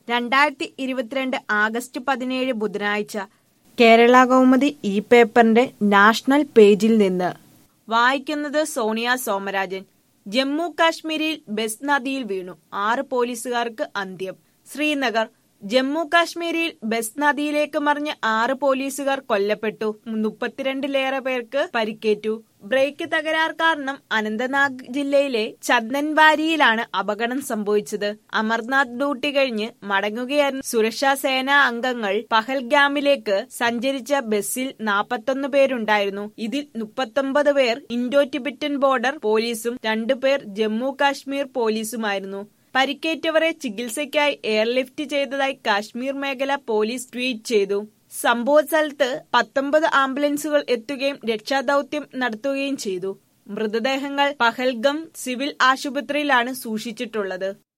രണ്ടായിരത്തി ഇരുപത്തിരണ്ട് ആഗസ്റ്റ് പതിനേഴ് ബുധനാഴ്ച കേരള കൗമുദി ഇ പേപ്പറിന്റെ നാഷണൽ പേജിൽ നിന്ന് വായിക്കുന്നത് സോണിയ സോമരാജൻ ജമ്മു കാശ്മീരിൽ ബസ് നദിയിൽ വീണു ആറ് പോലീസുകാർക്ക് അന്ത്യം ശ്രീനഗർ ജമ്മു കാശ്മീരിൽ ബസ് നദിയിലേക്ക് മറിഞ്ഞ് ആറ് പോലീസുകാർ കൊല്ലപ്പെട്ടു മുപ്പത്തിരണ്ടിലേറെ പേർക്ക് പരിക്കേറ്റു ബ്രേക്ക് തകരാർ കാരണം അനന്തനാഗ് ജില്ലയിലെ ചന്ദൻവാരിയിലാണ് അപകടം സംഭവിച്ചത് അമർനാഥ് ഡ്യൂട്ടി കഴിഞ്ഞ് മടങ്ങുകയായിരുന്ന സുരക്ഷാ സേനാ അംഗങ്ങൾ പഹൽഗാമിലേക്ക് സഞ്ചരിച്ച ബസ്സിൽ നാൽപ്പത്തൊന്ന് പേരുണ്ടായിരുന്നു ഇതിൽ മുപ്പത്തൊമ്പത് പേർ ഇൻഡോ ടിബറ്റൻ ബോർഡർ പോലീസും രണ്ടുപേർ ജമ്മു കാശ്മീർ പോലീസുമായിരുന്നു പരിക്കേറ്റവരെ ചികിത്സയ്ക്കായി എയർലിഫ്റ്റ് ചെയ്തതായി കാശ്മീർ മേഖല പോലീസ് ട്വീറ്റ് ചെയ്തു സംഭവ സ്ഥലത്ത് പത്തൊമ്പത് ആംബുലൻസുകൾ എത്തുകയും രക്ഷാദൌത്യം നടത്തുകയും ചെയ്തു മൃതദേഹങ്ങൾ പഹൽഗം സിവിൽ ആശുപത്രിയിലാണ് സൂക്ഷിച്ചിട്ടുള്ളത്